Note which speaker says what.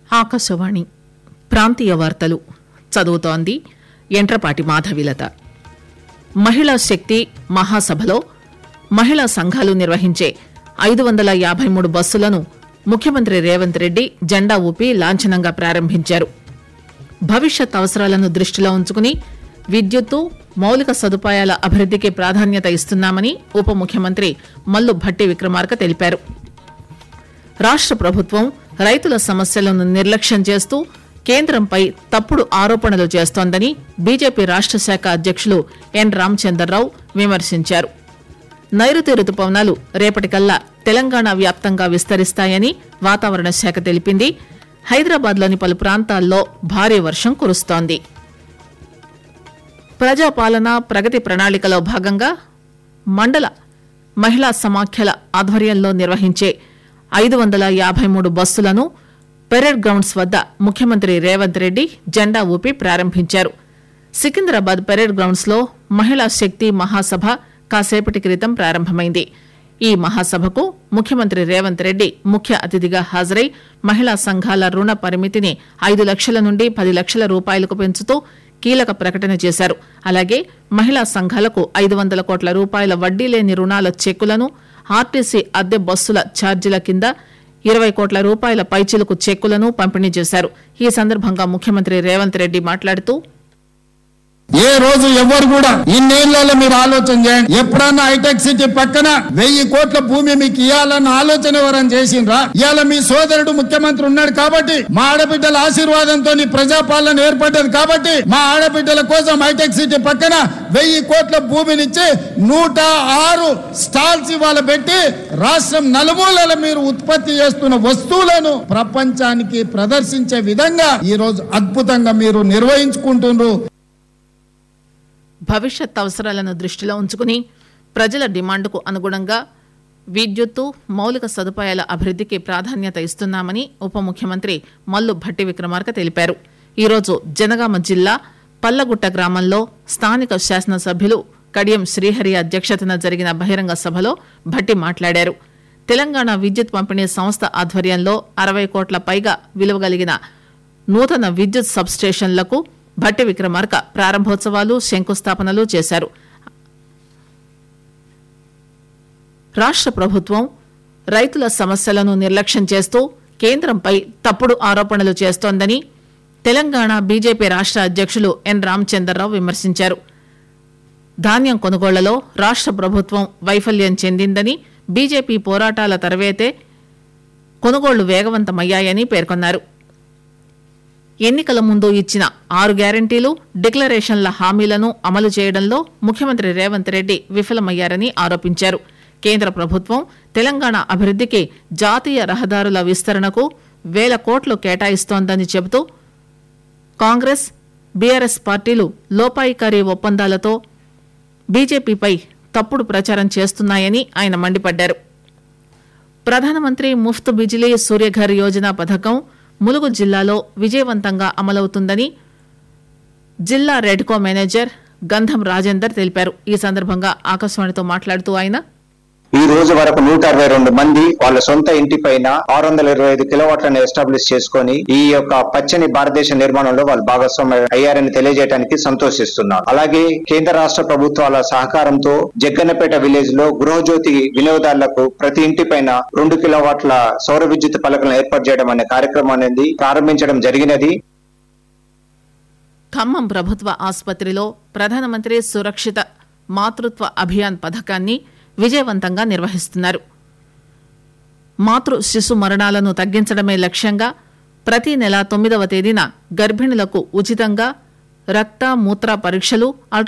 Speaker 1: ఆకాశవాణి ప్రాంతీయ వార్తలు చదువుతోంది ఎంట్రపాటి మాధవిలత మహిళా శక్తి మహాసభలో మహిళా సంఘాలు నిర్వహించే ఐదు వందల యాభై మూడు బస్సులను ముఖ్యమంత్రి రేవంత్ రెడ్డి జెండా ఊపి లాంఛనంగా ప్రారంభించారు భవిష్యత్ అవసరాలను దృష్టిలో ఉంచుకుని విద్యుత్తు మౌలిక సదుపాయాల అభివృద్దికి ప్రాధాన్యత ఇస్తున్నామని ఉప ముఖ్యమంత్రి మల్లు భట్టి విక్రమార్క తెలిపారు రాష్ట ప్రభుత్వం రైతుల సమస్యలను నిర్లక్ష్యం చేస్తూ కేంద్రంపై తప్పుడు ఆరోపణలు చేస్తోందని బీజేపీ రాష్ట శాఖ అధ్యక్షులు ఎన్ రామచందర్రావు విమర్శించారు నైరుతి రుతుపవనాలు రేపటికల్లా తెలంగాణ వ్యాప్తంగా విస్తరిస్తాయని వాతావరణ శాఖ తెలిపింది హైదరాబాద్లోని పలు ప్రాంతాల్లో భారీ వర్షం కురుస్తోంది ప్రజాపాలన ప్రగతి ప్రణాళికలో భాగంగా మండల మహిళా సమాఖ్యల ఆధ్వర్యంలో నిర్వహించే ఐదు వందల యాభై మూడు బస్సులను పెరేడ్ గ్రౌండ్స్ వద్ద ముఖ్యమంత్రి రేవంత్ రెడ్డి జెండా ఊపి ప్రారంభించారు సికింద్రాబాద్ పెరేడ్ గ్రౌండ్స్ లో మహిళా శక్తి మహాసభ కాసేపటి క్రితం ప్రారంభమైంది ఈ మహాసభకు ముఖ్యమంత్రి రేవంత్ రెడ్డి ముఖ్య అతిథిగా హాజరై మహిళా సంఘాల రుణ పరిమితిని ఐదు లక్షల నుండి పది లక్షల రూపాయలకు పెంచుతూ కీలక ప్రకటన చేశారు అలాగే మహిళా సంఘాలకు ఐదు వందల కోట్ల రూపాయల వడ్డీ లేని రుణాల చెక్కులను ఆర్టీసీ అద్దె బస్సుల ఛార్జీల కింద ఇరవై కోట్ల రూపాయల పైచిలుకు చెక్కులను పంపిణీ చేశారు ఈ సందర్భంగా ముఖ్యమంత్రి రేవంత్ రెడ్డి మాట్లాడుతూ
Speaker 2: ఏ రోజు ఎవరు కూడా ఇన్నేళ్లలో మీరు ఆలోచన చేయండి ఎప్పుడన్నా హైటెక్ సిటీ పక్కన వెయ్యి కోట్ల భూమి మీకు ఇవ్వాలన్న ఆలోచన ఎవరైనా చేసిండ్రా ఇవాళ మీ సోదరుడు ముఖ్యమంత్రి ఉన్నాడు కాబట్టి మా ఆడబిడ్డల ఆశీర్వాదంతో ప్రజాపాలన ఏర్పడ్డది కాబట్టి మా ఆడబిడ్డల కోసం హైటెక్ సిటీ పక్కన వెయ్యి కోట్ల భూమినిచ్చి నూట ఆరు స్టాల్స్ ఇవాళ పెట్టి రాష్ట్రం నలుమూలల మీరు ఉత్పత్తి చేస్తున్న వస్తువులను ప్రపంచానికి ప్రదర్శించే విధంగా ఈ రోజు అద్భుతంగా మీరు నిర్వహించుకుంటున్నారు
Speaker 1: భవిష్యత్ అవసరాలను దృష్టిలో ఉంచుకుని ప్రజల డిమాండ్కు అనుగుణంగా విద్యుత్తు మౌలిక సదుపాయాల అభివృద్దికి ప్రాధాన్యత ఇస్తున్నామని ఉప ముఖ్యమంత్రి మల్లు భట్టి విక్రమార్క తెలిపారు ఈరోజు జనగామ జిల్లా పల్లగుట్ట గ్రామంలో స్థానిక శాసనసభ్యులు కడియం శ్రీహరి అధ్యక్షతన జరిగిన బహిరంగ సభలో భట్టి మాట్లాడారు తెలంగాణ విద్యుత్ పంపిణీ సంస్థ ఆధ్వర్యంలో అరవై కోట్ల పైగా విలువ కలిగిన నూతన విద్యుత్ సబ్స్టేషన్లకు భట్టి విక్రమార్క ప్రారంభోత్సవాలు శంకుస్థాపనలు చేశారు రాష్ట ప్రభుత్వం రైతుల సమస్యలను నిర్లక్ష్యం చేస్తూ కేంద్రంపై తప్పుడు ఆరోపణలు చేస్తోందని తెలంగాణ బీజేపీ రాష్ట అధ్యక్షులు ఎన్ రామచందర్రావు విమర్శించారు ధాన్యం కొనుగోళ్లలో రాష్ట ప్రభుత్వం వైఫల్యం చెందిందని బీజేపీ పోరాటాల తర్వాతే కొనుగోళ్లు వేగవంతమయ్యాయని పేర్కొన్నారు ఎన్నికల ముందు ఇచ్చిన ఆరు గ్యారంటీలు డిక్లరేషన్ల హామీలను అమలు చేయడంలో ముఖ్యమంత్రి రేవంత్ రెడ్డి విఫలమయ్యారని ఆరోపించారు కేంద్ర ప్రభుత్వం తెలంగాణ అభివృద్దికి జాతీయ రహదారుల విస్తరణకు వేల కోట్లు కేటాయిస్తోందని చెబుతూ కాంగ్రెస్ బీఆర్ఎస్ పార్టీలు లోపాయికారీ ఒప్పందాలతో బీజేపీపై తప్పుడు ప్రచారం చేస్తున్నాయని ఆయన మండిపడ్డారు ప్రధానమంత్రి ముఫ్త్ బిజిలీ సూర్యఘర్ యోజన పథకం ములుగు జిల్లాలో విజయవంతంగా అమలవుతుందని జిల్లా రెడ్కో మేనేజర్ గంధం రాజేందర్ తెలిపారు ఈ సందర్భంగా ఆకాశవాణితో మాట్లాడుతూ ఆయన
Speaker 3: ఈ రోజు వరకు నూట అరవై రెండు మంది వాళ్ళ సొంత ఇంటి పైన ఆరు వందల ఇరవై ఐదు కిలోవాట్లను ఎస్టాబ్లిష్ చేసుకొని ఈ యొక్క పచ్చని భారతదేశ నిర్మాణంలో వాళ్ళు భాగస్వామ్యం అయ్యారని తెలియజేయడానికి సంతోషిస్తున్నారు అలాగే కేంద్ర రాష్ట్ర ప్రభుత్వాల సహకారంతో జగ్గన్నపేట విలేజ్ లో గృహజ్యోతి వినియోగదారులకు ప్రతి ఇంటి పైన రెండు కిలోవాట్ల సౌర విద్యుత్ పలకలను ఏర్పాటు చేయడం అనే కార్యక్రమం అనేది ప్రారంభించడం జరిగినది
Speaker 1: ఖమ్మం ప్రభుత్వ ఆసుపత్రిలో ప్రధానమంత్రి సురక్షిత మాతృత్వ అభియాన్ పథకాన్ని విజయవంతంగా నిర్వహిస్తున్నారు మాతృ శిశు మరణాలను తగ్గించడమే లక్ష్యంగా ప్రతి నెల తొమ్మిదవ తేదీన గర్భిణులకు ఉచితంగా రక్త మూత్ర పరీక్షలు